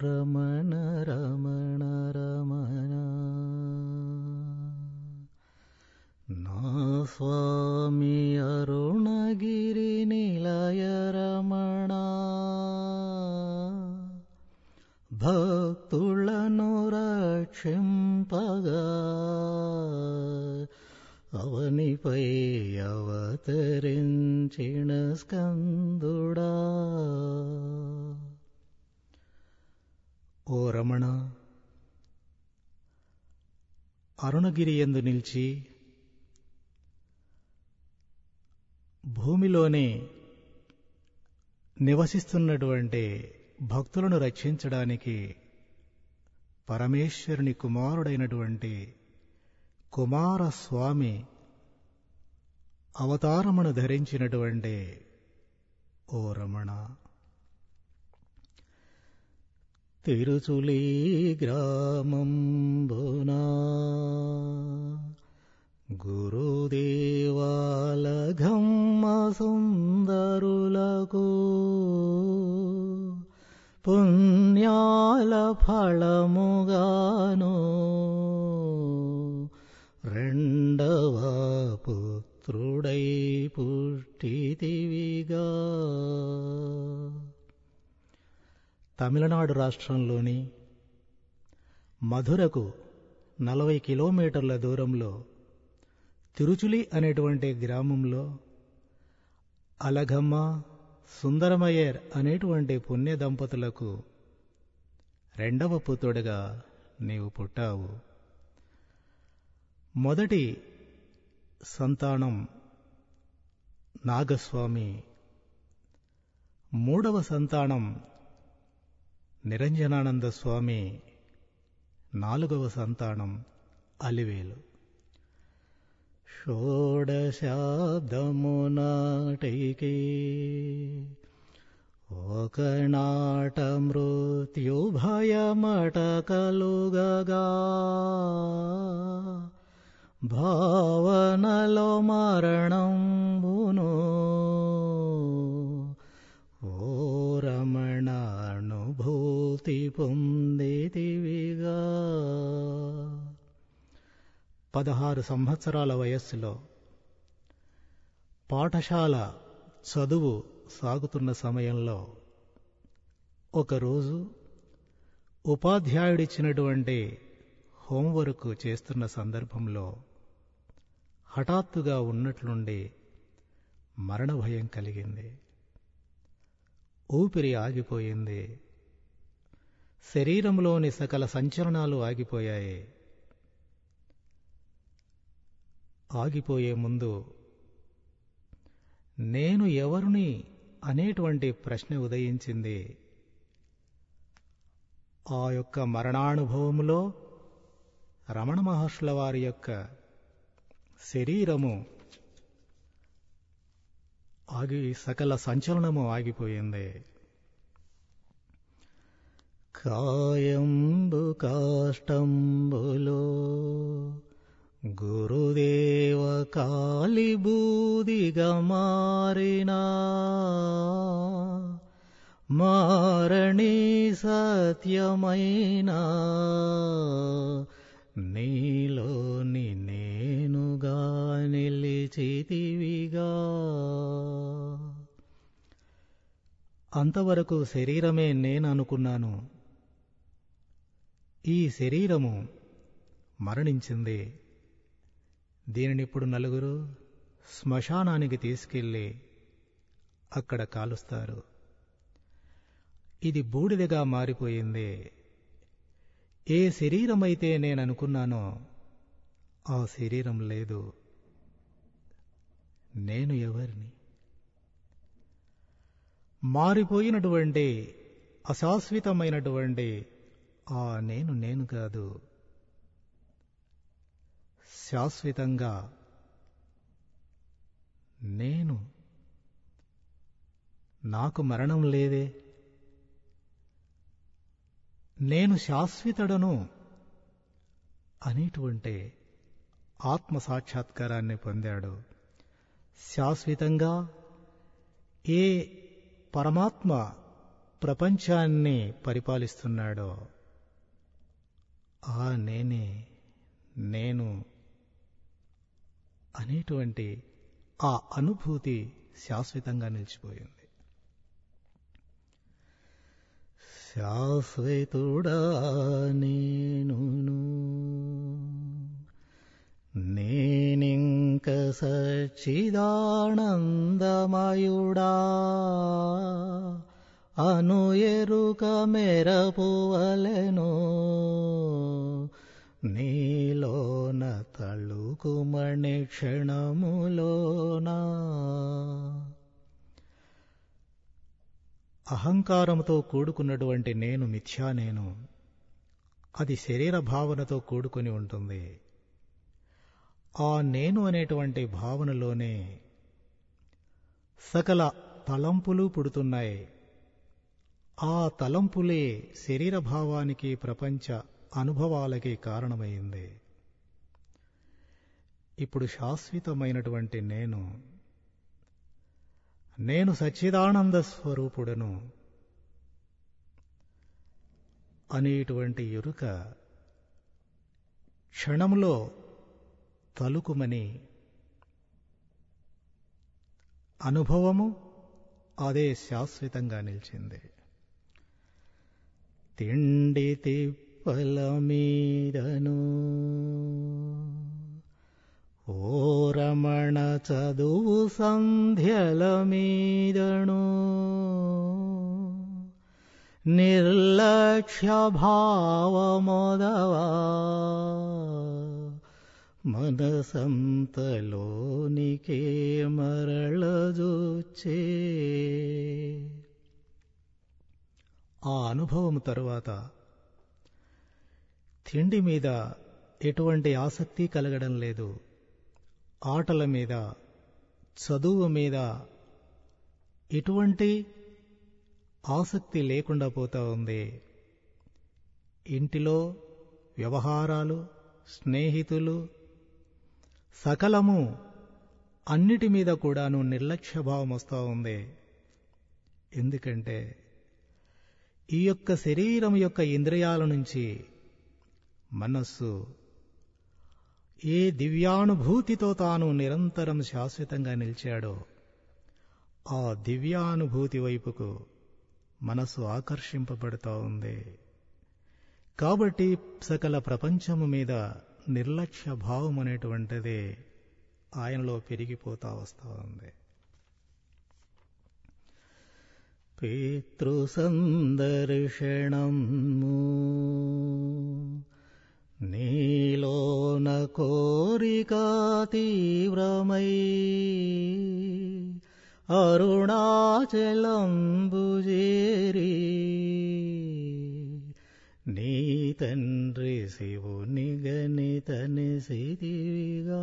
రమణ రమణ రమణ నా స్వామి అరుణగిరి నిలయ రమణ భక్తులను రక్షింపగా అవనిపై అవతరించిన స్కందుడా ఓ రమణ అరుణగిరి ఎందు నిలిచి భూమిలోనే నివసిస్తున్నటువంటి భక్తులను రక్షించడానికి పరమేశ్వరుని కుమారుడైనటువంటి కుమారస్వామి అవతారమును ధరించినటువంటి ఓ రమణ తిరుచులి గ్రామంబునా గురుదేవాలఘమ్మ సుందరులకు పుణ్యాల ఫలముగాను రెండవ పుత్రుడై పుట్టితివిగా తమిళనాడు రాష్ట్రంలోని మధురకు నలభై కిలోమీటర్ల దూరంలో తిరుచులి అనేటువంటి గ్రామంలో అలగమ్మ సుందరమయ్యర్ అనేటువంటి పుణ్య దంపతులకు రెండవ పుత్రుడిగా నీవు పుట్టావు మొదటి సంతానం నాగస్వామి మూడవ సంతానం నిరంజనానంద స్వామి నాలుగవ సంతానం అలివేలు షోడశాబ్దమునాటికి ఒకనాట మృత్యు భయమట కలుగగా భావనలో మరణంబును ఓ రమణ అనుభూతి పొందితివిగా పదహారు సంవత్సరాల వయస్సులో పాఠశాల చదువు సాగుతున్న సమయంలో ఒకరోజు ఉపాధ్యాయుడిచ్చినటువంటి హోంవర్క్ చేస్తున్న సందర్భంలో హఠాత్తుగా ఉన్నట్లుండి మరణ భయం కలిగింది ఊపిరి ఆగిపోయింది శరీరంలోని సకల సంచలనాలు ఆగిపోయాయి ఆగిపోయే ముందు నేను ఎవరిని అనేటువంటి ప్రశ్న ఉదయించింది ఆ యొక్క మరణానుభవములో రమణ మహర్షుల వారి యొక్క శరీరము ఆగి సకల సంచలనము ఆగిపోయింది కాయంబు కాష్టంబులో గురుదేవ కాలిబూదిగా మారినా మారణి సత్యమైనా నీలోని నేనుగా నిలిచితివిగా అంతవరకు శరీరమే నేను అనుకున్నాను ఈ శరీరము మరణించింది దీనినిప్పుడు నలుగురు శ్మశానానికి తీసుకెళ్ళి అక్కడ కాలుస్తారు ఇది బూడిదగా మారిపోయింది ఏ శరీరమైతే నేను అనుకున్నానో ఆ శరీరం లేదు నేను ఎవరిని మారిపోయినటువంటి అశాశ్వతమైనటువంటి ఆ నేను నేను కాదు శాశ్వతంగా నేను నాకు మరణం లేదే నేను శాశ్వతుడను అనేటువంటి ఆత్మ సాక్షాత్కారాన్ని పొందాడు శాశ్వతంగా ఏ పరమాత్మ ప్రపంచాన్ని పరిపాలిస్తున్నాడో ఆ నేనే నేను అనేటువంటి ఆ అనుభూతి శాశ్వతంగా నిలిచిపోయింది శాశ్వతుడా నేనును నేనింక సచ్చిదానందమయుడా అను ఎరుక మెరపువలెను నీలోన తళుకుమణి క్షణములోనా అహంకారంతో కూడుకున్నటువంటి నేను మిథ్యా నేను అది శరీర భావనతో కూడుకుని ఉంటుంది ఆ నేను అనేటువంటి భావనలోనే సకల తలంపులు పుడుతున్నాయి ఆ తలంపులే శరీర భావానికి ప్రపంచ అనుభవాలకి కారణమైంది ఇప్పుడు శాశ్వతమైనటువంటి నేను నేను సచ్చిదానంద స్వరూపుడను అనేటువంటి ఎరుక క్షణంలో తలుకుమని అనుభవము అదే శాశ్వతంగా నిలిచింది తిండి తిప్పల మీదను ఓ రమణ చదువు సంధ్యల మీదను నిర్లక్ష్య భావమోదవా మనసంతలోనికే మరళజూచే ఆ అనుభవం తరువాత తిండి మీద ఎటువంటి ఆసక్తి కలగడం లేదు ఆటల మీద చదువు మీద ఎటువంటి ఆసక్తి లేకుండా పోతా ఉంది ఇంటిలో వ్యవహారాలు స్నేహితులు సకలము అన్నిటి మీద కూడాను నిర్లక్ష్య భావం వస్తూ ఉంది ఎందుకంటే ఈ యొక్క శరీరం యొక్క ఇంద్రియాల నుంచి మనస్సు ఏ దివ్యానుభూతితో తాను నిరంతరం శాశ్వతంగా నిలిచాడో ఆ దివ్యానుభూతి వైపుకు మనసు ఆకర్షింపబడుతూ ఉంది కాబట్టి సకల ప్రపంచము మీద నిర్లక్ష్య భావం అనేటువంటిది ఆయనలో పెరిగిపోతా వస్తూ ఉంది పితృసందర్శనము నీలోన కోరిక తీవ్రమై అరుణాచలంబుజేరి నీ తండ్రి శివుని గణితని సిదివిగా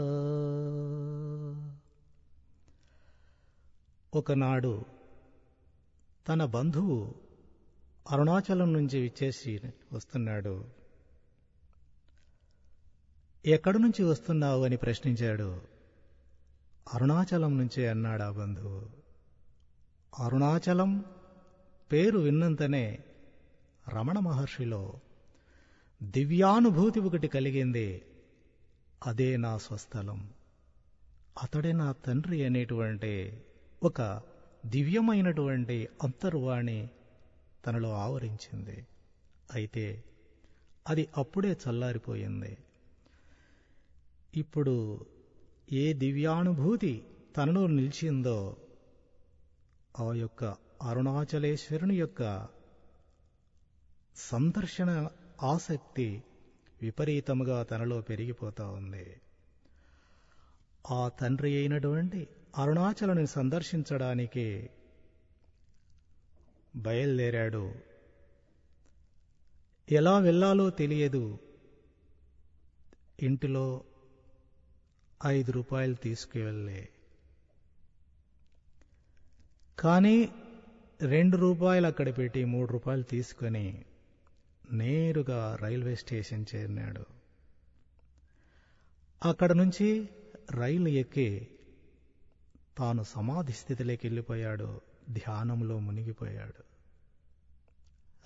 ఒకనాడు తన బంధువు అరుణాచలం నుంచి విచ్చేసి వస్తున్నాడు ఎక్కడి నుంచి వస్తున్నావు అని ప్రశ్నించాడు అరుణాచలం నుంచే అన్నాడు ఆ బంధువు అరుణాచలం పేరు విన్నంతనే రమణ మహర్షిలో దివ్యానుభూతి ఒకటి కలిగింది అదే నా స్వస్థలం అతడే నా తండ్రి అనేటువంటి ఒక దివ్యమైనటువంటి అంతర్వాణి తనలో ఆవరించింది అయితే అది అప్పుడే చల్లారిపోయింది ఇప్పుడు ఏ దివ్యానుభూతి తనలో నిలిచిందో ఆ యొక్క అరుణాచలేశ్వరుని యొక్క సందర్శన ఆసక్తి విపరీతముగా తనలో పెరిగిపోతా ఉంది ఆ తండ్రి అయినటువంటి అరుణాచలని సందర్శించడానికి బయలుదేరాడు ఎలా వెళ్ళాలో తెలియదు ఇంటిలో ఐదు రూపాయలు తీసుకువెళ్ళే కానీ రెండు రూపాయలు అక్కడ పెట్టి మూడు రూపాయలు తీసుకొని నేరుగా రైల్వే స్టేషన్ చేరినాడు అక్కడ నుంచి రైలు ఎక్కి తాను సమాధి స్థితిలోకి వెళ్ళిపోయాడు ధ్యానంలో మునిగిపోయాడు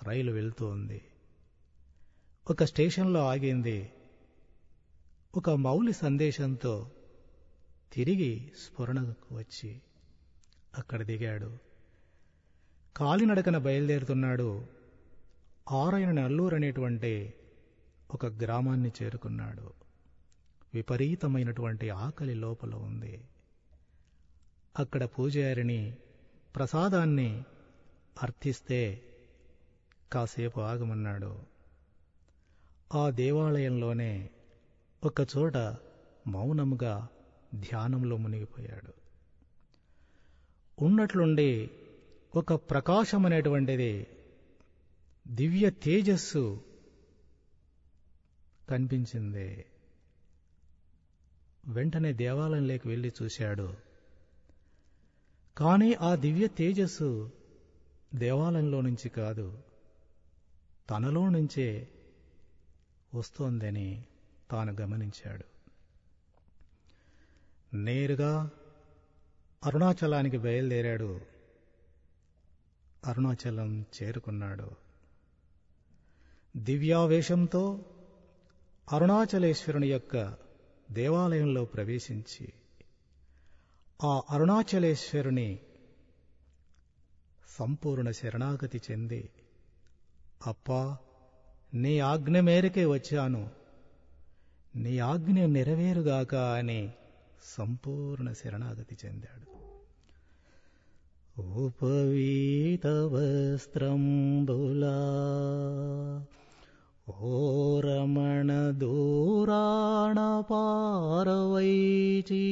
రైలు వెళ్తూ ఉంది ఒక స్టేషన్లో ఆగింది ఒక మౌలి సందేశంతో తిరిగి స్ఫురణకు వచ్చి అక్కడ దిగాడు కాలినడకన బయలుదేరుతున్నాడు ఆరైన నల్లూరు అనేటువంటి ఒక గ్రామాన్ని చేరుకున్నాడు విపరీతమైనటువంటి ఆకలి లోపల ఉంది అక్కడ పూజారిని ప్రసాదాన్ని అర్థిస్తే కాసేపు ఆగమన్నాడు ఆ దేవాలయంలోనే ఒకచోట మౌనముగా ధ్యానంలో మునిగిపోయాడు ఉన్నట్లుండి ఒక ప్రకాశం అనేటువంటిది దివ్య తేజస్సు కనిపించింది వెంటనే దేవాలయంలోకి వెళ్ళి చూశాడు కానీ ఆ దివ్య తేజస్సు దేవాలయంలో నుంచి కాదు తనలో నుంచే వస్తోందని తాను గమనించాడు నేరుగా అరుణాచలానికి బయలుదేరాడు అరుణాచలం చేరుకున్నాడు దివ్యావేశంతో అరుణాచలేశ్వరుని యొక్క దేవాలయంలో ప్రవేశించి ఆ అరుణాచలేశ్వరుని సంపూర్ణ శరణాగతి చెంది అప్పా నీ ఆజ్ఞ మేరకే వచ్చాను నీ ఆజ్ఞ నెరవేరుగాక అని సంపూర్ణ శరణాగతి చెందాడు ఉపవీత వస్త్రంబులా ఓ రమణ దూరాణ పారవైచి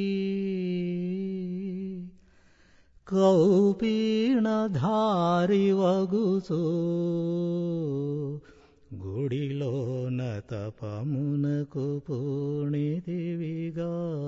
కౌపీణధారి వగుసో గుడిలోన తపమునకు పూణిదివిగా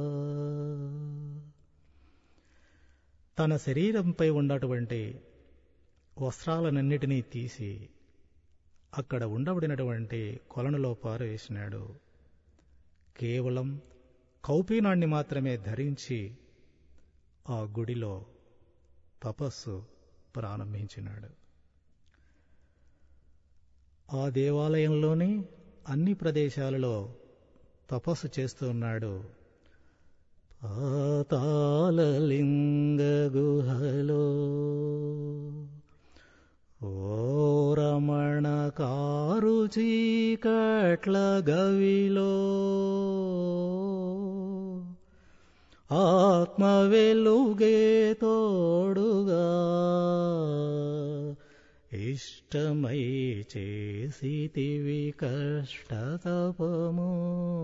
తన శరీరంపై ఉన్నటువంటి వస్త్రాలనన్నిటినీ తీసి అక్కడ ఉండబడినటువంటి కొలనులో పారవేసినాడు కేవలం కౌపీనాన్ని మాత్రమే ధరించి ఆ గుడిలో తపస్సు ప్రారంభించినాడు ఆ దేవాలయంలోని అన్ని ప్రదేశాలలో తపస్సు చేస్తూ ఉన్నాడు పాతాళలింగ గుహలో ఓ రమణ కారు చీకట్ల గవిలో ఆత్మ వెలుగే తోడుగా ఇష్టమై చేసితివి కష్టతపము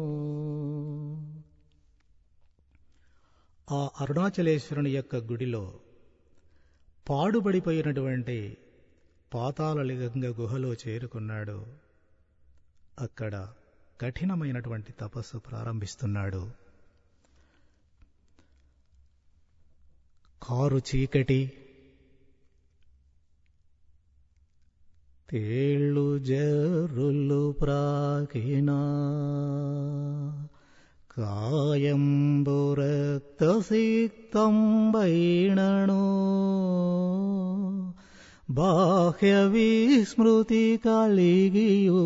ఆ అరుణాచలేశ్వరుని యొక్క గుడిలో పాడుబడిపోయినటువంటి పాతాళలింగ గుహలో చేరుకున్నాడు అక్కడ కఠినమైనటువంటి తపస్సు ప్రారంభిస్తున్నాడు కారు చీకటి తేళ్ళు జరులు ప్రాకినా కాయంబురక్తసిక్తంబైణను బాహ్య విస్మృతి కలిగియు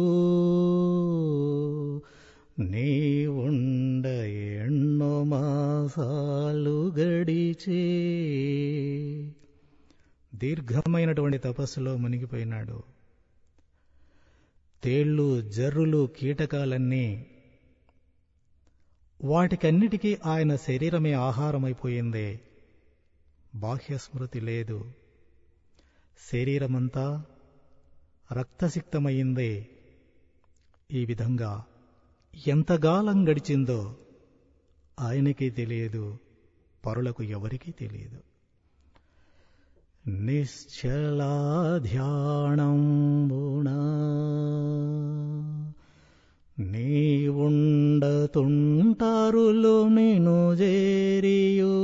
నీ ఉండ ఎన్నో మాసాలు గడిచే దీర్ఘమైనటువంటి తపస్సులో మునిగిపోయినాడు తేళ్లు జర్రులు కీటకాలన్నీ వాటికన్నిటికీ ఆయన శరీరమే ఆహారమైపోయింది బాహ్య స్మృతి లేదు శరీరమంతా రక్తసిక్తమైంది ఈ విధంగా ఎంతకాలం గడిచిందో ఆయనకి తెలియదు పరులకు ఎవరికీ తెలియదు నిశ్చలాధ్యానంబునా నీవుండతుంటరులు నిను జేరియు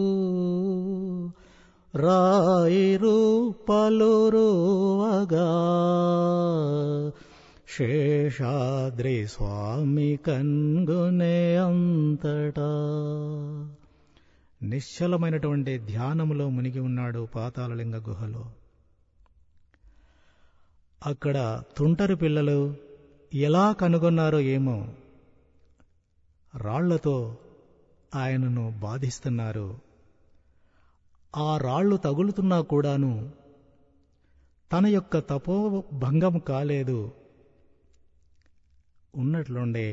రాయిరు పలురువగా శేషాద్రి స్వామి కన్గునే అంతటా నిశ్చలమైనటువంటి ధ్యానములో మునిగి ఉన్నాడు పాతాళలింగ గుహలో అక్కడ తుంటరి పిల్లలు ఎలా కనుగొన్నారో ఏమో రాళ్లతో ఆయనను బాధిస్తున్నారు ఆ రాళ్లు తగులుతున్నా కూడాను తన యొక్క తపో భంగం కాలేదు ఉన్నట్లుండే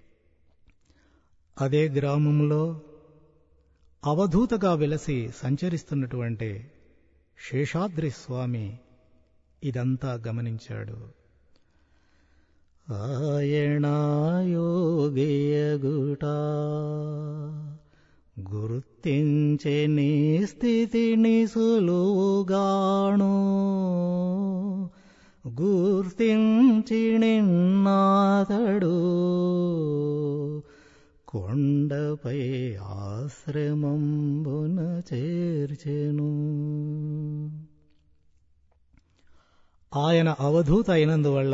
అదే గ్రామంలో అవధూతగా వెలసి సంచరిస్తున్నటువంటి శేషాద్రి స్వామి ఇదంతా గమనించాడు ఆయనాయోగియగుట గుర్తించే నీ స్థితిని సులువుగాను గుర్తించి నిన్నాతడు కొండపై ఆశ్రమంబున చేర్చెను ఆయన అవధూత అయినందువల్ల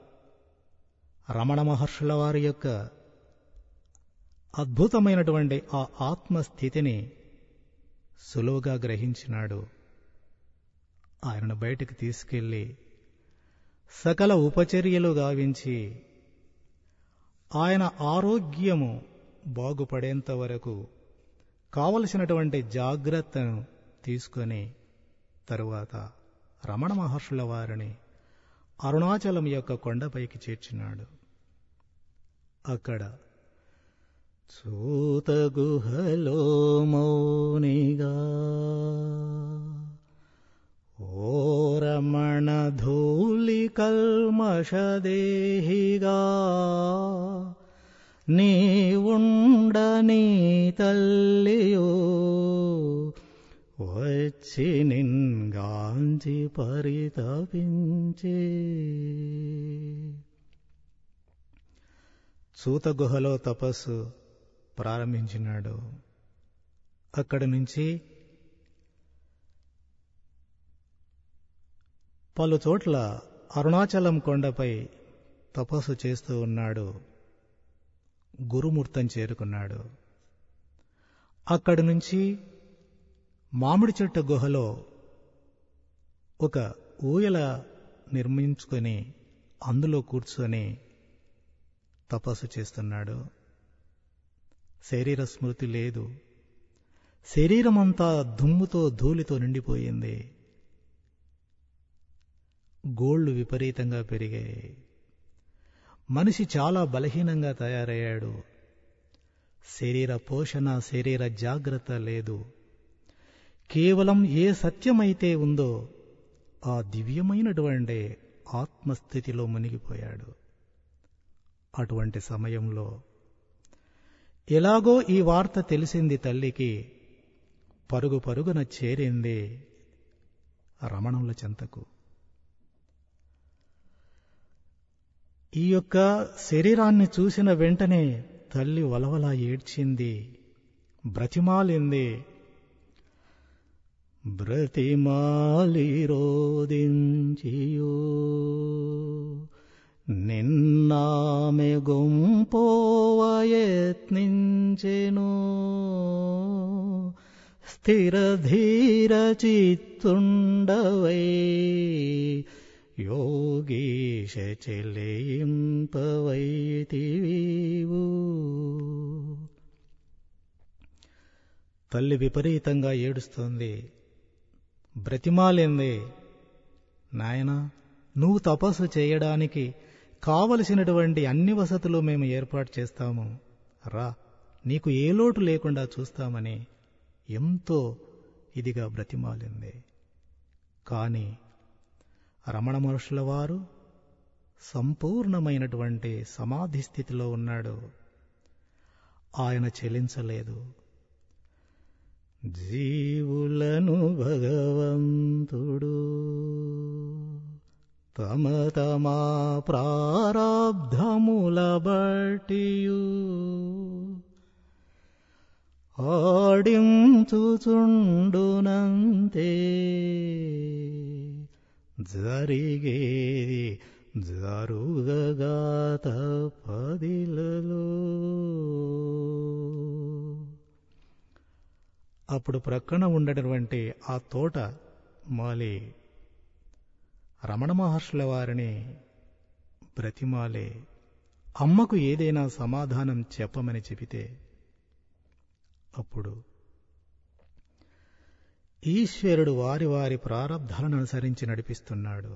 రమణ మహర్షుల వారి యొక్క అద్భుతమైనటువంటి ఆ ఆత్మస్థితిని సులువుగా గ్రహించినాడు ఆయనను బయటకు తీసుకెళ్లి సకల ఉపచర్యలు గావించి ఆయన ఆరోగ్యము బాగుపడేంత వరకు కావలసినటువంటి జాగ్రత్తను తీసుకొని తరువాత రమణ మహర్షుల వారిని అరుణాచలం యొక్క కొండపైకి చేర్చినాడు అక్కడ చూత గుహలో మౌనిగా ఓ రమణ ధూళి కల్మషదేహిగా నీ ఉండని తల్లియో వచ్చి నిన్గాంచి పరితపించే సూత గుహలో తపస్సు ప్రారంభించినాడు అక్కడి నుంచి పలు చోట్ల అరుణాచలం కొండపై తపస్సు చేస్తూ ఉన్నాడు గురుమూర్తం చేరుకున్నాడు అక్కడి నుంచి మామిడి చెట్టు గుహలో ఒక ఊయల నిర్మించుకొని అందులో కూర్చొని తపస్సు చేస్తున్నాడు శరీర స్మృతి లేదు శరీరమంతా దుమ్ముతో ధూళితో నిండిపోయింది గోళ్లు విపరీతంగా పెరిగాయి మనిషి చాలా బలహీనంగా తయారయ్యాడు శరీర పోషణ శరీర జాగ్రత్త లేదు కేవలం ఏ సత్యమైతే ఉందో ఆ దివ్యమైనటువంటి ఆత్మస్థితిలో మునిగిపోయాడు అటువంటి సమయంలో ఎలాగో ఈ వార్త తెలిసింది తల్లికి పరుగు పరుగున చేరింది రమణుల చెంతకు ఈ యొక్క శరీరాన్ని చూసిన వెంటనే తల్లి వలవలా ఏడ్చింది బ్రతిమాలింది బ్రతిమాలిరోదించియో నిన్నామె గుంపోవయత్నించెను స్థిరధీర చిత్తుండవై యోగీశ చెల్లింపవైతివీవు తల్లి విపరీతంగా ఏడుస్తోంది బ్రతిమాలింది నాయనా నువ్వు తపస్సు చేయడానికి కావలసినటువంటి అన్ని వసతులు మేము ఏర్పాటు చేస్తాము రా నీకు ఏ లోటు లేకుండా చూస్తామని ఎంతో ఇదిగా బ్రతిమాలింది కాని రమణ మహర్షుల వారు సంపూర్ణమైనటువంటి సమాధి స్థితిలో ఉన్నాడు ఆయన చెలించలేదు జీవులను భగవంతుడు తమ తమా ప్రారాబ్ధముల బట్టియు ఆడించుచుండునంతే జరిగేది జరుగగా తపదిలలో అప్పుడు ప్రక్కన ఉండేటువంటి ఆ తోట మాలి రమణ మహర్షుల వారిని బ్రతిమాలే అమ్మకు ఏదైనా సమాధానం చెప్పమని చెబితే అప్పుడు ఈశ్వరుడు వారి వారి ప్రారంధాలను అనుసరించి నడిపిస్తున్నాడు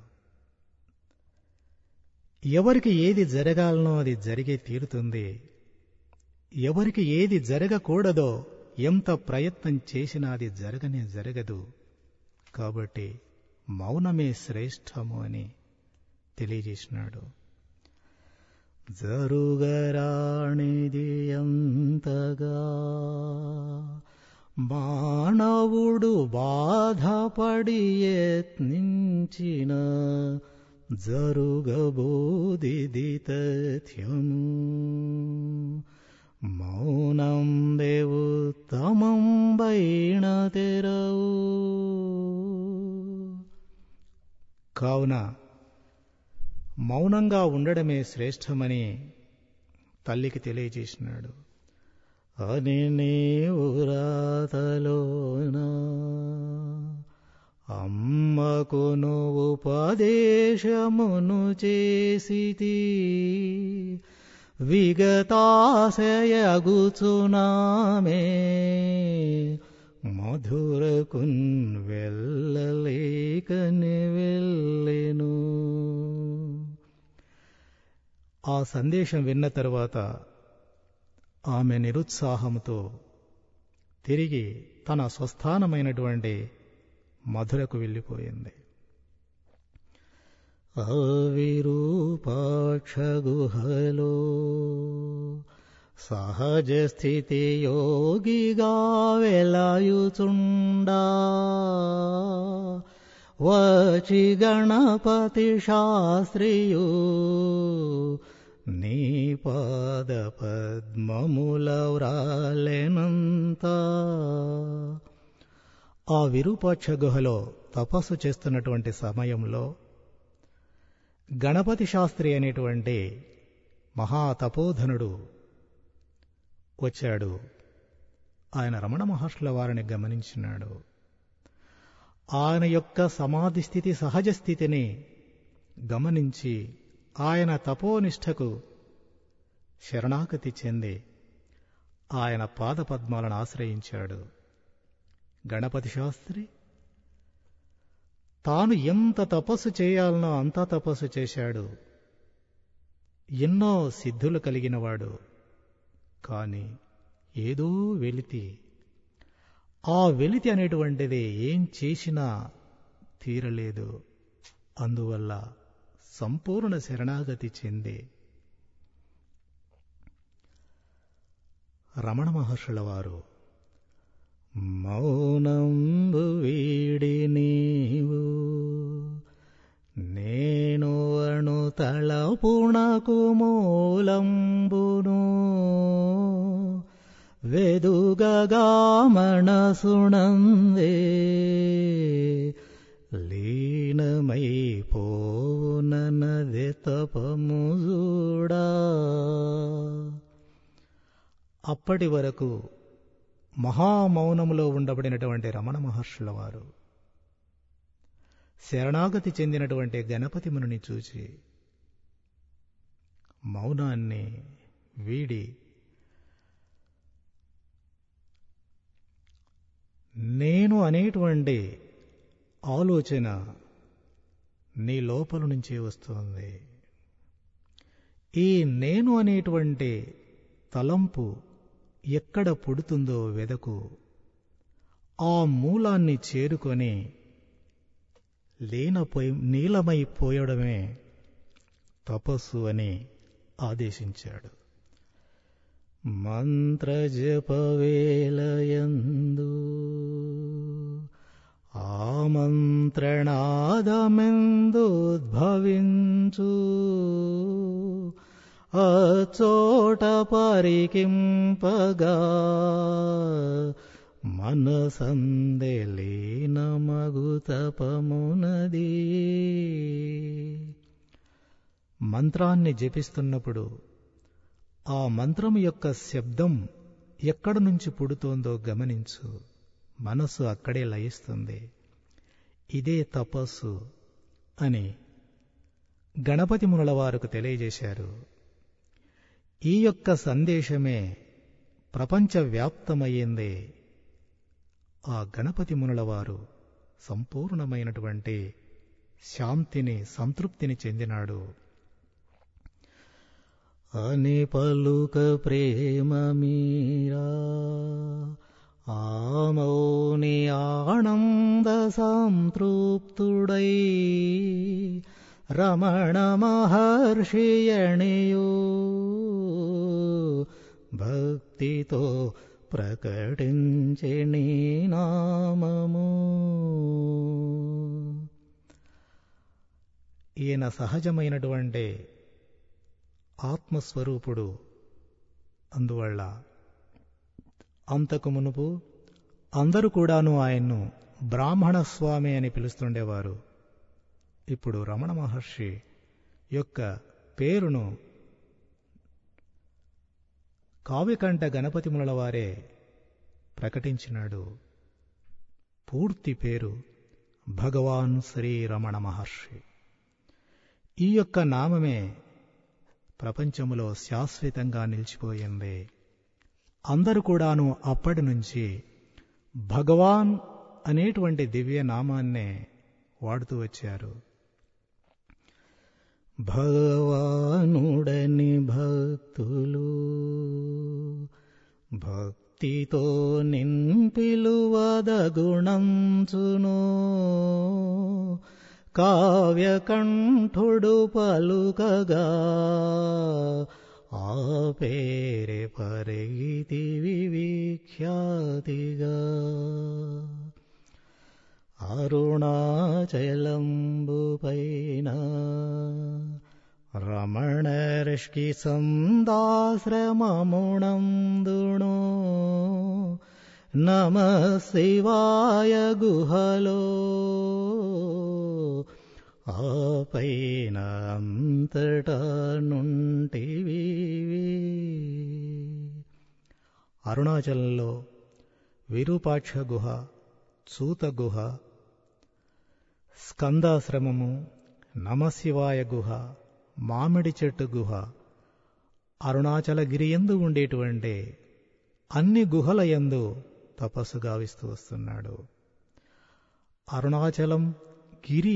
ఎవరికి ఏది జరగాలనో అది జరిగే తీరుతుంది ఎవరికి ఏది జరగకూడదో ఎంత ప్రయత్నం చేసినా అది జరగనే జరగదు కాబట్టి మౌనమే శ్రేష్టము అని తెలియజేసినాడు జరుగరాణిది అంతగా మానవుడు బాధపడి యత్నించిన జరుగబోదిది తథ్యము మౌనం దేవుత్తమం బైణ తెరవు కావున మౌనంగా ఉండడమే శ్రేష్టమని తల్లికి తెలియజేసినాడు అని నీవు రాతలోనా అమ్మకు నువ్వు ఉపదేశమును చేసితి విగతాశయగుచునామే మధురకున్ వెళ్ళలేకని వెళ్ళెను ఆ సందేశం విన్న తరువాత ఆమె నిరుత్సాహంతో తిరిగి తన స్వస్థానమైనటువంటి మధురకు వెళ్ళిపోయింది అవిరూపాక్ష గుహలో సహజ స్థితి యోగిగా వెలాయుచుండా వచి గణపతి శాస్త్రియు నీ పాద పద్మముల వ్రాలెనంత ఆ విరూపాక్ష గుహలో తపస్సు చేస్తున్నటువంటి సమయంలో గణపతి శాస్త్రి అనేటువంటి మహాతపోధనుడు వచ్చాడు ఆయన రమణ మహర్షుల వారిని గమనించినాడు ఆయన యొక్క సమాధి స్థితి సహజ స్థితిని గమనించి ఆయన తపోనిష్టకు శరణాగతి చెంది ఆయన పాదపద్మాలను ఆశ్రయించాడు గణపతి శాస్త్రి తాను ఎంత తపస్సు చేయాలనో అంతా తపస్సు చేశాడు ఎన్నో సిద్ధులు కలిగినవాడు కాని ఏదో వెలితి ఆ వెలితి అనేటువంటిది ఏం చేసినా తీరలేదు అందువల్ల సంపూర్ణ శరణాగతి చెంది రమణ మహర్షుల వారు మౌనంబు వీడి నీవు నేను అణు తలపుణకు మూలంబును వెదుగగా మనసుణందే లీనమైపోననది తపముజూడా అప్పటి వరకు మహామౌనములో ఉండబడినటువంటి రమణ మహర్షుల వారు శరణాగతి చెందినటువంటి గణపతి మునిని చూచి మౌనాన్ని వీడి నేను అనేటువంటి ఆలోచన నీ లోపల నుంచే వస్తుంది ఈ నేను అనేటువంటి తలంపు ఎక్కడ పుడుతుందో వెదకు ఆ మూలాన్ని చేరుకొని లీనపోయి నీలమైపోయడమే తపస్సు అని ఆదేశించాడు మంత్రజపవేలయందు ఆమంత్రణాదమెందుద్భవించు అచోట పరికింపగా మనసందెలీనమగు తపమునది మంత్రాన్ని జపిస్తున్నప్పుడు ఆ మంత్రం యొక్క శబ్దం ఎక్కడి నుంచి పుడుతోందో గమనించు మనసు అక్కడే లయిస్తుంది ఇదే తపస్సు అని గణపతి మునుల వారికి తెలియజేశారు ఈ యొక్క సందేశమే ప్రపంచవ్యాప్తమయ్యింది ఆ గణపతి మునుల వారు సంపూర్ణమైనటువంటి శాంతిని సంతృప్తిని చెందినాడు అని పలుక ప్రేమ మీరా ఆమౌని ఆనంద సంతృప్తుడై రమణ మహర్షియణియో భక్తితో ప్రకటించి నీ నామము ఈయన సహజమైనటువంటి ఆత్మస్వరూపుడు అందువల్ల అంతకు మునుపు అందరూ కూడాను ఆయన్ను బ్రాహ్మణ స్వామి అని పిలుస్తుండేవారు ఇప్పుడు రమణ మహర్షి యొక్క పేరును కావ్యకంఠ గణపతి మునుల వారే ప్రకటించినాడు పూర్తి పేరు భగవాన్ శ్రీ రమణ మహర్షి ఈ యొక్క నామమే ప్రపంచములో శాశ్వతంగా నిలిచిపోయింది అందరూ కూడాను అప్పటి నుంచి భగవాన్ అనేటువంటి దివ్య నామాన్నే వాడుతూ వచ్చారు భగవానుడని భక్తులు భక్తితో నింపిలువదగుణంచును కావ్యకంఠుడు పలుకగా ఆ పేరే పరిగితి విఖ్యాతిగా అరుణాచలంబు పైన రమణర్షి సందాశ్రమముణందుణు నమ శివాయ గుహలో ఆ పైన అంతటా నుంటివి అరుణాచలంలో విరూపాక్ష గుహ సూత గుహ స్కందాశ్రమము నమశివాయ గుహ మామిడి చెట్టు గుహ అరుణాచలగిరి ఎందు ఉండేటువంటి అన్ని గుహల యందు తపస్సు గావిస్తూ వస్తున్నాడు అరుణాచలం గిరి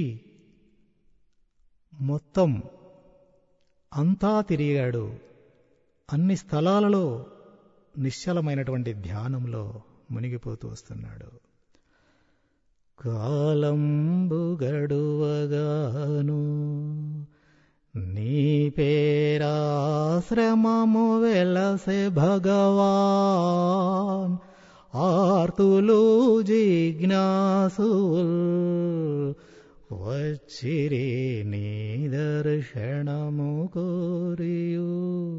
మొత్తం అంతా తిరిగాడు అన్ని స్థలాలలో నిశ్చలమైనటువంటి ధ్యానంలో మునిగిపోతూ వస్తున్నాడు కాలంబు గడువగాను నీ పేరాశ్రమము వెలసే భగవాన్ ఆర్తులు జిజ్ఞాసుల్ వచ్చిరి నీ దర్శనము కోరియు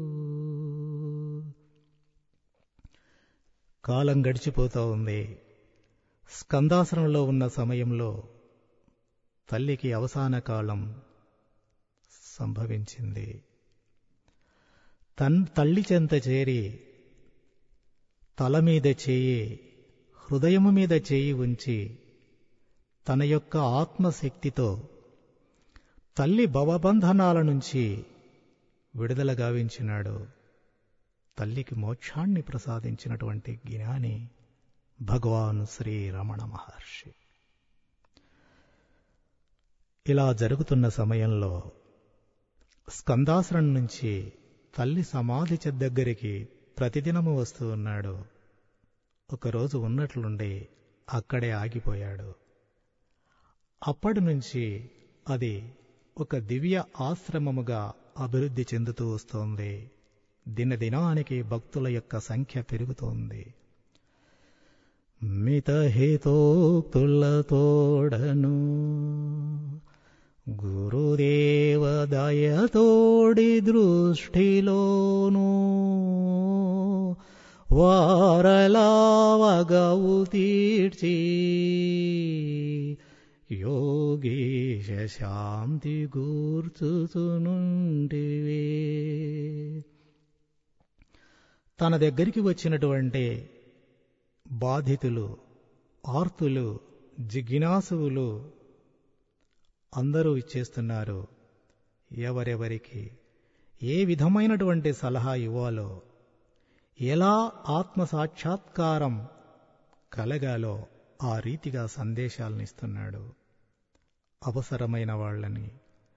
కాలం గడిచిపోతా ఉంది స్కందాసనంలో ఉన్న సమయంలో తల్లికి అవసాన కాలం సంభవించింది తన్ తల్లి చెంత చేరి తల మీద చేయి హృదయము మీద చేయి ఉంచి తన యొక్క ఆత్మశక్తితో తల్లి భవబంధనాల నుంచి విడుదల గావించినాడు తల్లికి మోక్షాన్ని ప్రసాదించినటువంటి జ్ఞాని భగవాన్ శ్రీ రమణ మహర్షి ఇలా జరుగుతున్న సమయంలో స్కందాసనం నుంచి తల్లి సమాధి దగ్గరికి ప్రతిదినము వస్తూ ఉన్నాడు ఒకరోజు ఉన్నట్లుండి అక్కడే ఆగిపోయాడు అప్పటి నుంచి అది ఒక దివ్య ఆశ్రమముగా అభివృద్ధి చెందుతూ వస్తోంది దినదినానికి భక్తుల యొక్క సంఖ్య పెరుగుతోంది మితహితోక్తులతోడను గురుదేవ దయతోడి దృష్టిలోను వారలావగవు తీర్చి యోగీశ శాంతి గూర్చుతునుంటివే తన దగ్గరికి వచ్చినటువంటి బాధితులు ఆర్తులు జిజ్ఞాసువులు అందరూ ఇచ్చేస్తున్నారు ఎవరెవరికి ఏ విధమైనటువంటి సలహా ఇవ్వాలో ఎలా ఆత్మ సాక్షాత్కారం కలగాలో ఆ రీతిగా సందేశాలను ఇస్తున్నాడు అవసరమైన వాళ్ళని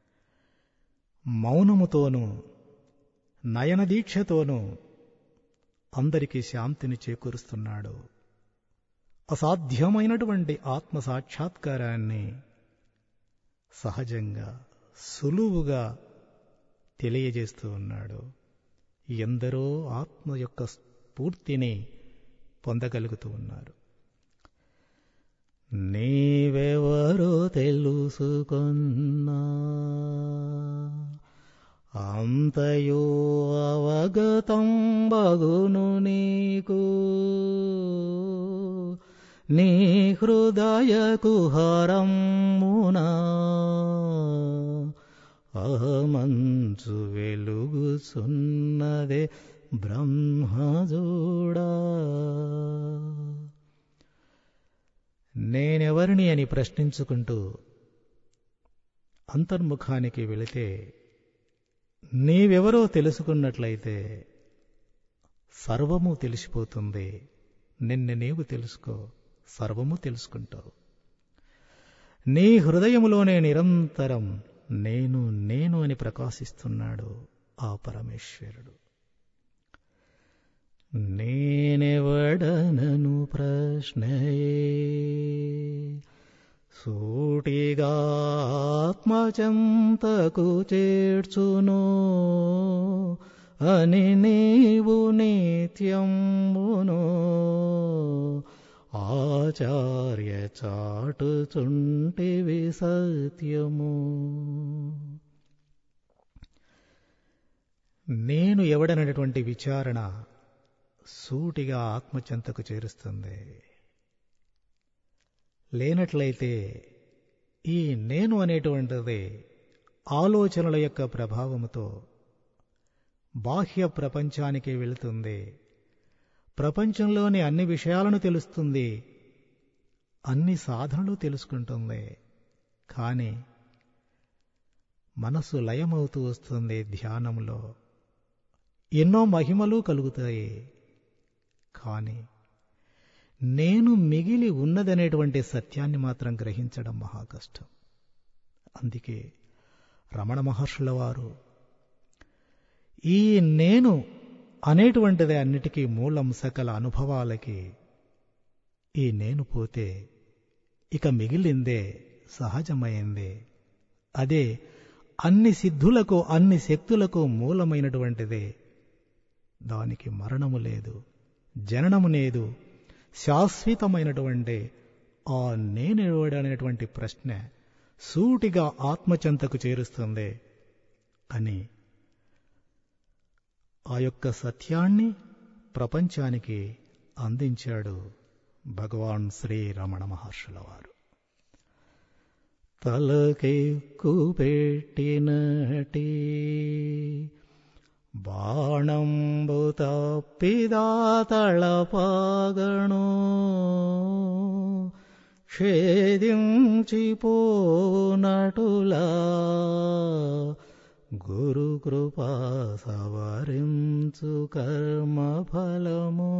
మౌనముతోనూ నయన దీక్షతోనూ అందరికీ శాంతిని చేకూరుస్తున్నాడు అసాధ్యమైనటువంటి ఆత్మ సాక్షాత్కారాన్ని సహజంగా సులువుగా తెలియజేస్తూ ఉన్నాడు ఎందరో ఆత్మ యొక్క స్ఫూర్తిని పొందగలుగుతూ ఉన్నారు నీవెవరో తెలుసుకున్నా అంతయో అవగతం బగును నీకు నీ హృదయ కుహరమునా అహమంచు వెలుగుచున్నదే బ్రహ్మజోడా నేనెవరిని అని ప్రశ్నించుకుంటూ అంతర్ముఖానికి వెళితే నీవెవరో తెలుసుకున్నట్లయితే సర్వము తెలిసిపోతుంది నిన్ను నీవు తెలుసుకో సర్వము తెలుసుకుంటావు నీ హృదయములోనే నిరంతరం నేను నేను అని ప్రకాశిస్తున్నాడు ఆ పరమేశ్వరుడు నేనెవడనను ప్రశ్నయే సూటిగా ఆత్మచంతకు చేర్చును అని నీవు నిత్యమును ఆచార్య చాటుచుంటివి సత్యము నేను ఎవడనటువంటి విచారణ సూటిగా ఆత్మచెంతకు చేరుస్తుంది లేనట్లయితే ఈ నేను అనేటువంటిది ఆలోచనల యొక్క ప్రభావముతో బాహ్య ప్రపంచానికి వెళుతుంది ప్రపంచంలోని అన్ని విషయాలను తెలుస్తుంది అన్ని సాధనలు తెలుసుకుంటుంది కానీ మనసు లయమవుతూ వస్తుంది ధ్యానంలో ఎన్నో మహిమలు కలుగుతాయి కానీ నేను మిగిలి ఉన్నదనేటువంటి సత్యాన్ని మాత్రం గ్రహించడం మహా కష్టం అందుకే రమణ మహర్షుల వారు ఈ నేను అనేటువంటిది అన్నిటికీ మూలం సకల అనుభవాలకి ఈ నేను పోతే ఇక మిగిలిందే సహజమైందే అదే అన్ని సిద్ధులకు అన్ని శక్తులకు మూలమైనటువంటిదే దానికి మరణము లేదు జననము లేదు శాశ్వతమైనటువంటి ఆ నేనెవడనేటువంటి ప్రశ్న సూటిగా ఆత్మచంతకు చేరుస్తుంది అని ఆ యొక్క సత్యాన్ని ప్రపంచానికి అందించాడు భగవాన్ శ్రీ రమణ మహర్షుల వారు తలకెక్కు పెట్టినటి బాణంబు తప్పిదా తళపాగణు ఛేదించిపోనటులా గురు కృపా సవరించు కర్మ ఫలము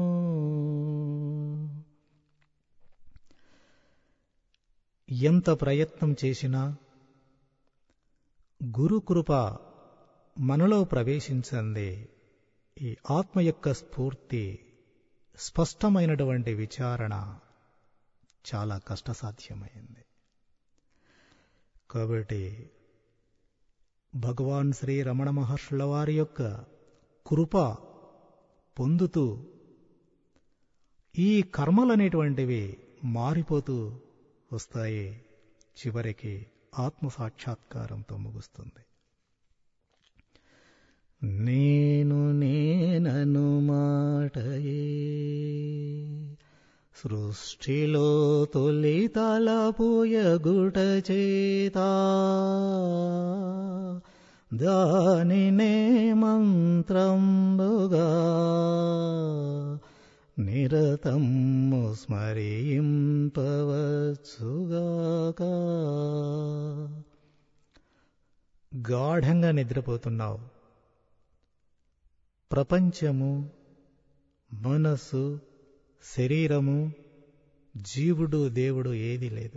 ఎంత ప్రయత్నం చేసినా గురు కృప మనలో ప్రవేశించంది ఈ ఆత్మ యొక్క స్ఫూర్తి స్పష్టమైనటువంటి విచారణ చాలా కష్టసాధ్యమైంది కాబట్టి భగవాన్ శ్రీ రమణ మహర్షుల వారి యొక్క కృప పొందుతూ ఈ కర్మలనేటువంటివి మారిపోతూ వస్తాయి చివరికి ఆత్మ సాక్షాత్కారంతో ముగుస్తుంది నేను నేనను మాటయే సృష్టిలో తొలి తలపుయగుట చేత దానినే మంత్రంబుగా నిరతము స్మరింపవచ్చుగాక గాఢంగా నిద్రపోతున్నావు ప్రపంచము మనస్సు శరీరము జీవుడు దేవుడు ఏది లేదు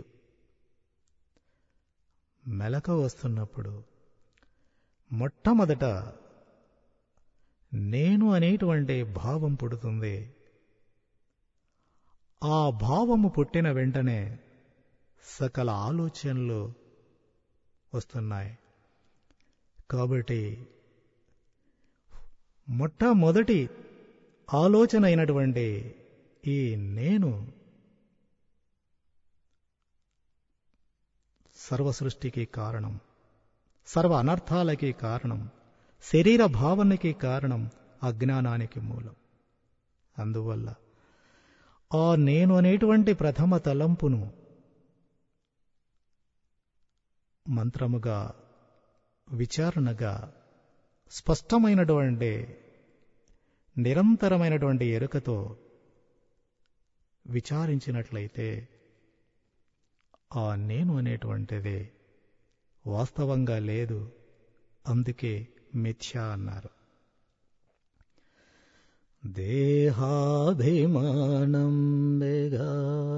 మెలక వస్తున్నప్పుడు మొట్టమొదట నేను అనేటువంటి భావం పుడుతుంది ఆ భావము పుట్టిన వెంటనే సకల ఆలోచనలు వస్తున్నాయి కాబట్టి మొట్టమొదటి ఆలోచన అయినటువంటి ఈ నేను సర్వ సృష్టికి కారణం సర్వ అనర్థాలకి కారణం శరీర భావనకి కారణం అజ్ఞానానికి మూలం అందువల్ల ఆ నేను అనేటువంటి ప్రథమ తలంపును మంత్రముగా విచారణగా స్పష్టమైనటువంటి నిరంతరమైనటువంటి ఎరుకతో విచారించినట్లయితే ఆ నేను అనేటువంటిది వాస్తవంగా లేదు అందుకే మిథ్య అన్నారు దేహాభిమానం బెగా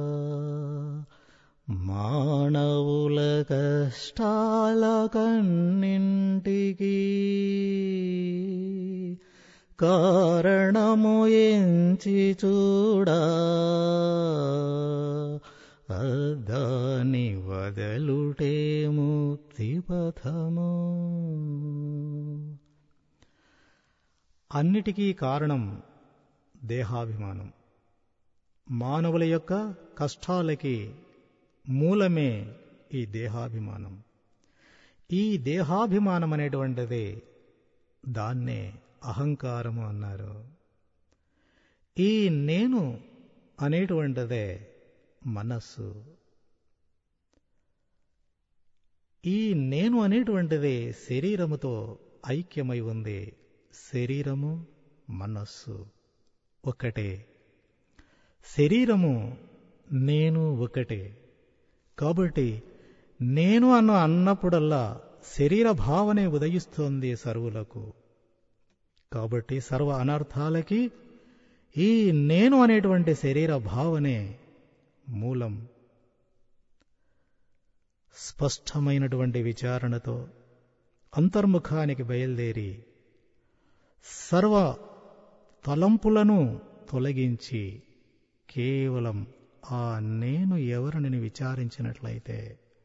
మానవుల కష్టాల కన్నింటికి కారణము ఎంచి చూడా అదాని వదలుటే ముక్తి పథము అన్నిటికీ కారణం దేహాభిమానం మానవుల యొక్క కష్టాలకి మూలమే ఈ దేహాభిమానం ఈ దేహాభిమానం అనేటువంటిది దాన్నే అహంకారము అన్నారు ఈ నేను అనేటువంటిదే మనస్సు ఈ నేను అనేటువంటిది శరీరముతో ఐక్యమై ఉంది శరీరము మనస్సు ఒకటే శరీరము నేను ఒకటే కాబట్టి నేను అన్న అన్నప్పుడల్లా శరీర భావనే ఉదయిస్తోంది సర్వులకు కాబట్టి సర్వ అనర్థాలకి ఈ నేను అనేటువంటి శరీర భావనే మూలం స్పష్టమైనటువంటి విచారణతో అంతర్ముఖానికి బయలుదేరి సర్వ తలంపులను తొలగించి కేవలం ఆ నేను ఎవరిని విచారించినట్లయితే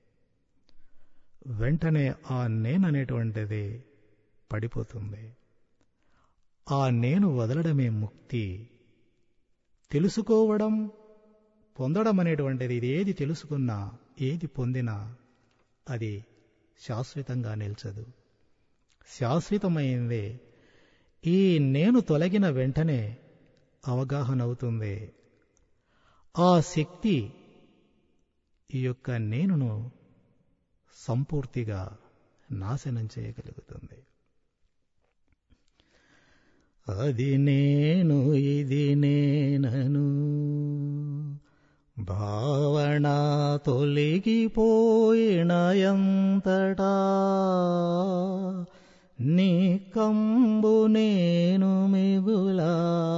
వెంటనే ఆ నేను అనేటువంటిది పడిపోతుంది ఆ నేను వదలడమే ముక్తి తెలుసుకోవడం పొందడం అనేటువంటిది ఇది ఏది తెలుసుకున్నా ఏది పొందినా అది శాశ్వతంగా నిల్చదు శాశ్వతమైంది ఈ నేను తొలగిన వెంటనే అవగాహన అవుతుంది ఆ శక్తి ఈ యొక్క నేనును సంపూర్తిగా నాశనం చేయగలుగుతుంది అది నేను ఇది నేనను భావన తొలగిపోయిన ఎంతటా నీ కంబు నేను మిగులా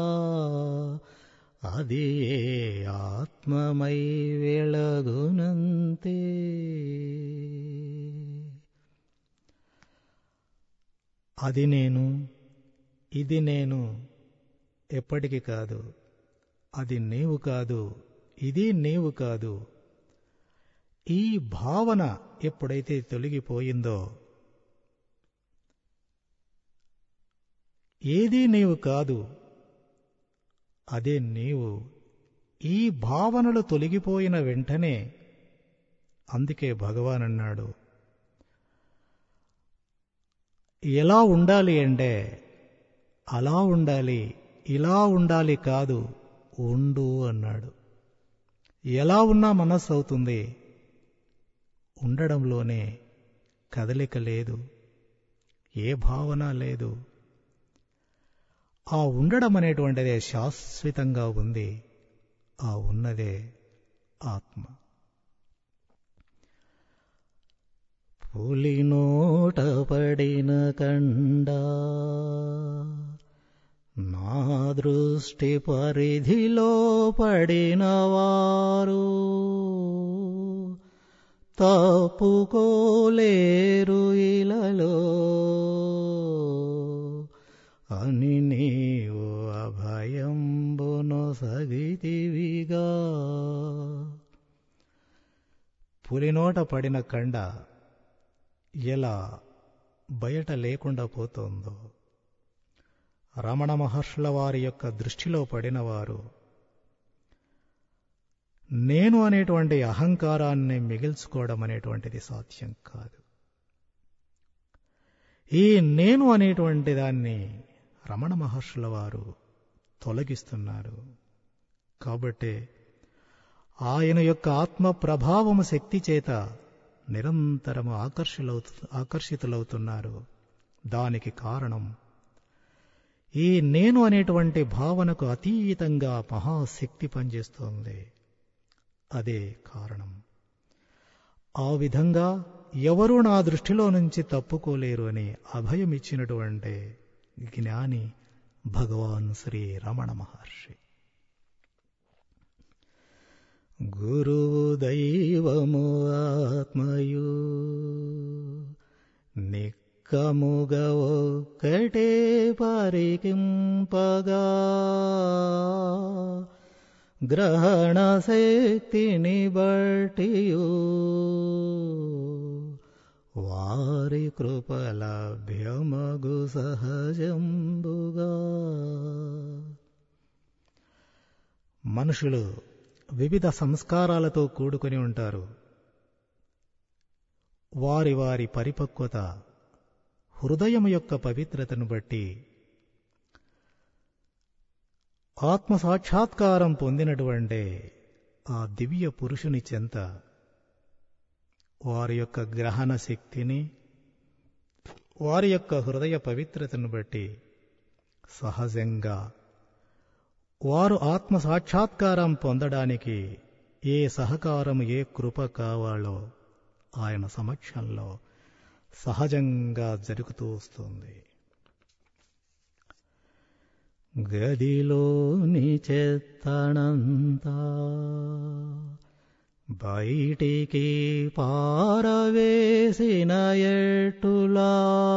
అది ఏ ఆత్మమై వెళగునంతే అది నేను ఇది నేను ఎప్పటికి కాదు అది నీవు కాదు ఇది నీవు కాదు ఈ భావన ఎప్పుడైతే తొలగిపోయిందో ఏది నీవు కాదు అదే నీవు ఈ భావనలు తొలగిపోయిన వెంటనే అందుకే భగవాన్ అన్నాడు ఎలా ఉండాలి అంటే అలా ఉండాలి ఇలా ఉండాలి కాదు ఉండు అన్నాడు ఎలా ఉన్నా మనస్సు అవుతుంది ఉండడంలోనే కదలిక లేదు ఏ భావన లేదు ఆ ఉండడం అనేటువంటిదే శాశ్వతంగా ఉంది ఆ ఉన్నదే ఆత్మ పులి నోట పడిన కండా నా దృష్టి పరిధిలో పడిన వారు తప్పుకోలేరు ఇలలో అని నీవు అభయంబును సగితివిగా పులినోట పడిన కండ ఎలా బయట లేకుండా పోతోందో రమణ మహర్షుల వారి యొక్క దృష్టిలో పడినవారు నేను అనేటువంటి అహంకారాన్ని మిగిల్చుకోవడం అనేటువంటిది సాధ్యం కాదు ఈ నేను అనేటువంటి దాన్ని రమణ మహర్షుల వారు తొలగిస్తున్నారు కాబట్టి ఆయన యొక్క ఆత్మ ప్రభావము శక్తి చేత నిరంతరము ఆకర్షులవుతు ఆకర్షితులవుతున్నారు దానికి కారణం ఈ నేను అనేటువంటి భావనకు అతీతంగా మహాశక్తి పనిచేస్తోంది అదే కారణం ఆ విధంగా ఎవరూ నా దృష్టిలో నుంచి తప్పుకోలేరు అని అభయమిచ్చినటువంటి జ్ఞాని భగవాన్ శ్రీ రమణ మహర్షి గురువు దైవము ఆత్మయు నిక్కముగ ఒక్కటే పరికింపగా గ్రహణ శక్తిని బట్టియు వారి కృపలభ్యమగు సహజంబుగా మనుషులు వివిధ సంస్కారాలతో కూడుకొని ఉంటారు వారి వారి పరిపక్వత హృదయం యొక్క పవిత్రతను బట్టి ఆత్మ సాక్షాత్కారం పొందినటువంటి ఆ దివ్య పురుషుని చెంత వారి యొక్క గ్రహణ శక్తిని వారి యొక్క హృదయ పవిత్రతను బట్టి సహజంగా వారు ఆత్మ సాక్షాత్కారం పొందడానికి ఏ సహకారం ఏ కృప కావాలో ఆయన సమక్షంలో సహజంగా జరుగుతూ వస్తుంది గదిలోని చెత్తనంతా బయటికి పారవేసిన ఎట్టులా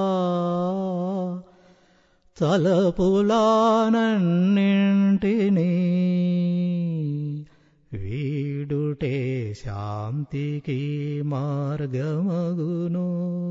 తలపులానన్నింటినీ వీడుటే శాంతికి మార్గమగును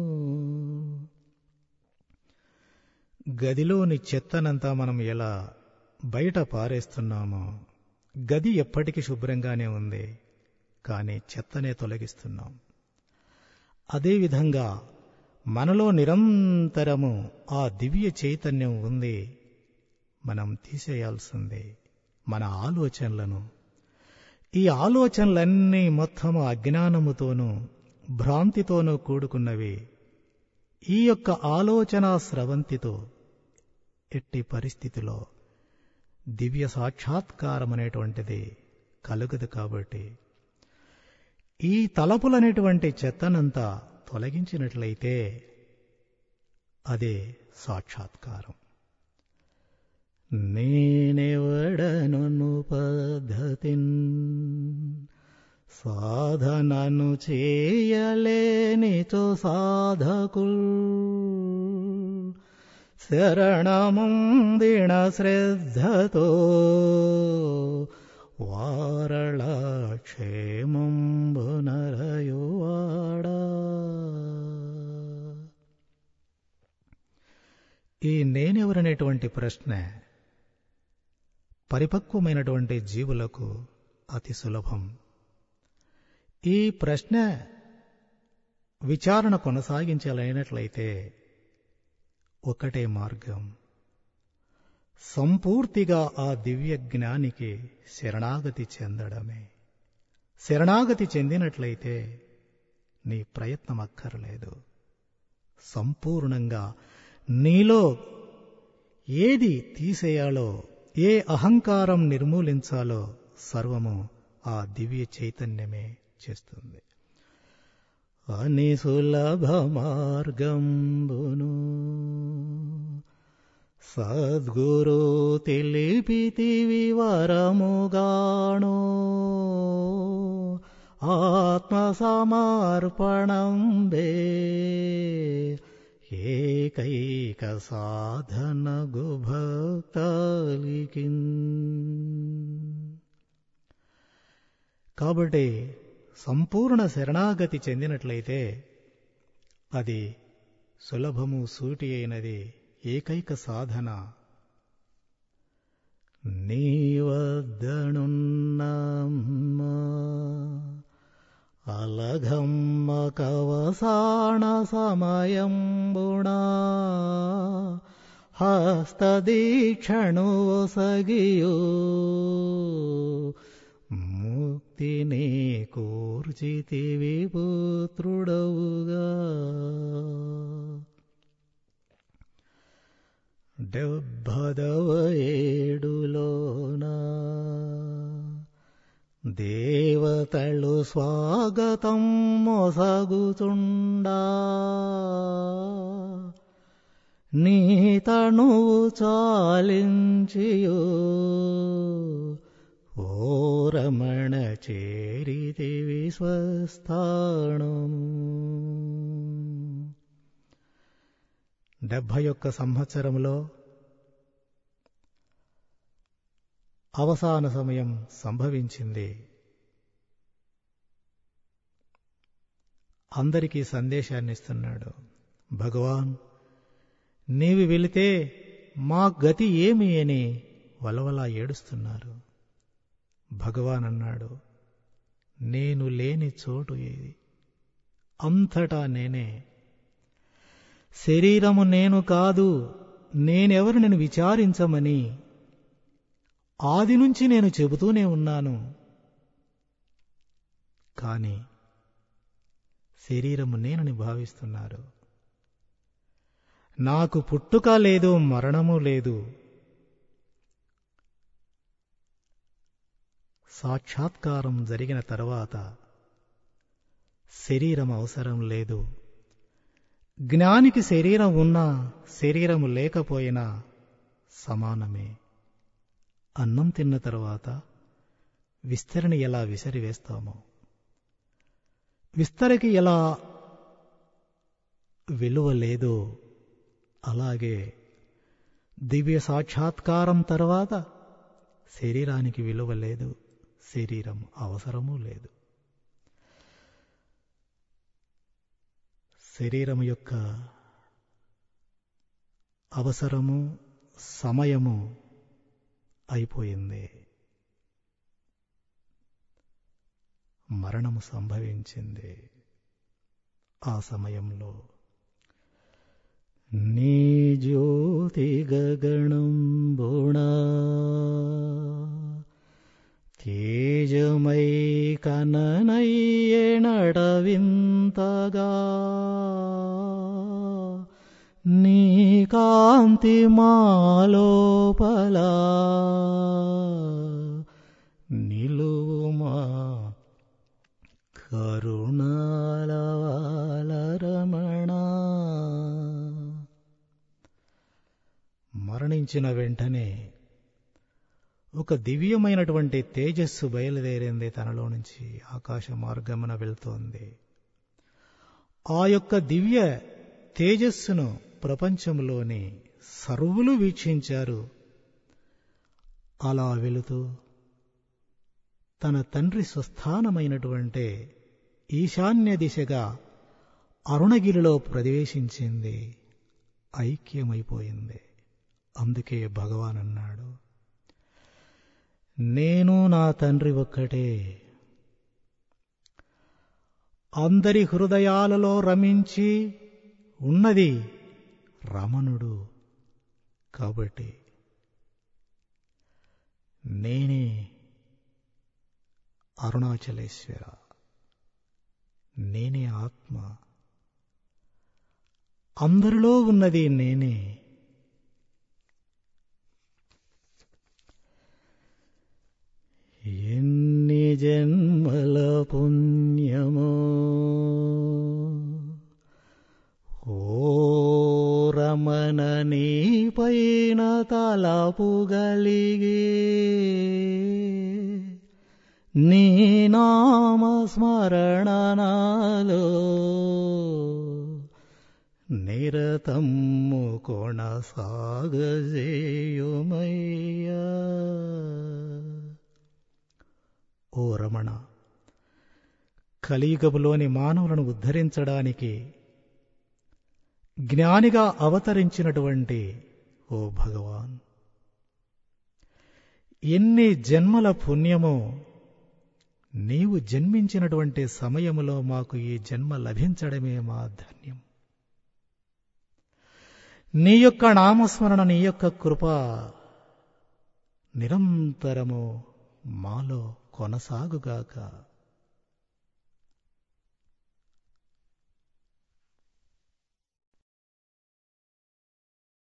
గదిలోని చెత్తనంతా మనం ఎలా బయట పారేస్తున్నామో గది ఎప్పటికీ శుభ్రంగానే ఉంది కానీ చెత్తనే తొలగిస్తున్నాం అదేవిధంగా మనలో నిరంతరము ఆ దివ్య చైతన్యం ఉంది మనం తీసేయాల్సింది మన ఆలోచనలను ఈ ఆలోచనలన్నీ మొత్తము అజ్ఞానముతోనూ భ్రాంతితోనూ కూడుకున్నవి ఈ యొక్క ఆలోచన స్రవంతితో ఎట్టి పరిస్థితిలో దివ్య సాక్షాత్కారం అనేటువంటిది కలుగదు కాబట్టి ఈ తలపులనేటువంటి చెత్తనంతా తొలగించినట్లయితే అదే సాక్షాత్కారం నేనెవడను పద్ధతిన్ సాధనను చేయలేనితో సాధకుల్ శరణముందిణ శ్రద్ధతో వారళ క్షేమంబునరయువాడా ఈ నేనెవరనేటువంటి ప్రశ్న పరిపక్వమైనటువంటి జీవులకు అతి సులభం ఈ ప్రశ్న విచారణ కొనసాగించాలైనట్లయితే ఒకటే మార్గం సంపూర్తిగా ఆ దివ్య జ్ఞానికి శరణాగతి చెందడమే శరణాగతి చెందినట్లయితే నీ ప్రయత్నం అక్కర్లేదు సంపూర్ణంగా నీలో ఏది తీసేయాలో ఏ అహంకారం నిర్మూలించాలో సర్వము ఆ దివ్య చైతన్యమే చేస్తుంది అని సులభ మార్గంబును సద్గురు తెలిపితి వివరముగాణో ఆత్మ సమర్పణం బే ఏకైక సాధన గుభక్తాలికి కాబట్టి సంపూర్ణ శరణాగతి చెందినట్లయితే అది సులభము సూటి అయినది ఏకైక సాధన నీ వద్దనున్నమ్మా అలఘమ్మ కవసాణ సమయంబుణా హస్తదీక్షణు సగియో ముక్తిని కూర్చితివి పుత్రుడవుగా డెబ్బదవ ఏడులోనా దేవతలు స్వాగతం మొసగుచుండా నీ తనువు చాలించియో ఓ రమణ చేరితివి స్వస్థానము డెబ్భై ఒక్క సంవత్సరంలో అవసాన సమయం సంభవించింది అందరికీ సందేశాన్ని ఇస్తున్నాడు భగవాన్ నీవి వెళితే మా గతి ఏమి అని వలవలా ఏడుస్తున్నారు భగవాన్ అన్నాడు నేను లేని చోటు ఏది అంతటా నేనే శరీరము నేను కాదు నేనెవరిని విచారించమని ఆది నుంచి నేను చెబుతూనే ఉన్నాను కాని శరీరము నేనని భావిస్తున్నారు నాకు పుట్టుక లేదు మరణము లేదు సాక్షాత్కారం జరిగిన తర్వాత శరీరం అవసరం లేదు జ్ఞానికి శరీరం ఉన్నా శరీరము లేకపోయినా సమానమే అన్నం తిన్న తర్వాత విస్తరణ ఎలా విసిరివేస్తామో విస్తరకి ఎలా విలువ లేదో అలాగే దివ్య సాక్షాత్కారం తర్వాత శరీరానికి విలువ లేదు శరీరం అవసరము లేదు శరీరం యొక్క అవసరము సమయము అయిపోయింది మరణము సంభవించింది ఆ సమయంలో నీ జ్యోతి గగణం బోణా తేజమై కననయ్యెనడవింతగా నీ కాంతి మాలోపల నిలువుమా కరుణాలరమణ మరణించిన వెంటనే ఒక దివ్యమైనటువంటి తేజస్సు బయలుదేరింది తనలో నుంచి ఆకాశ మార్గమున వెళ్తోంది ఆ యొక్క దివ్య తేజస్సును ప్రపంచంలోని సర్వులు వీక్షించారు అలా వెళుతూ తన తండ్రి స్వస్థానమైనటువంటి ఈశాన్య దిశగా అరుణగిరిలో ప్రవేశించింది ఐక్యమైపోయింది అందుకే భగవాన్ అన్నాడు నేను నా తండ్రి ఒక్కటే అందరి హృదయాలలో రమించి ఉన్నది రమణుడు కాబట్టి నేనే అరుణాచలేశ్వర నేనే ఆత్మ అందరిలో ఉన్నది నేనే ఎన్ని జన్మల పుణ్యమో రమ్మన నీపైన తలపు గలిగే నీ నామ స్మరణ నాలో నిరతమ్ము కొనసాగజేయుమయ్యా ఓ రమణ కలియుగములోని మానవులను ఉద్ధరించడానికి జ్ఞానిగా అవతరించినటువంటి ఓ భగవాన్ ఎన్ని జన్మల పుణ్యమో నీవు జన్మించినటువంటి సమయములో మాకు ఈ జన్మ లభించడమే మా ధన్యం నీ యొక్క నామస్మరణ నీ యొక్క కృప నిరంతరము మాలో కొనసాగుగాక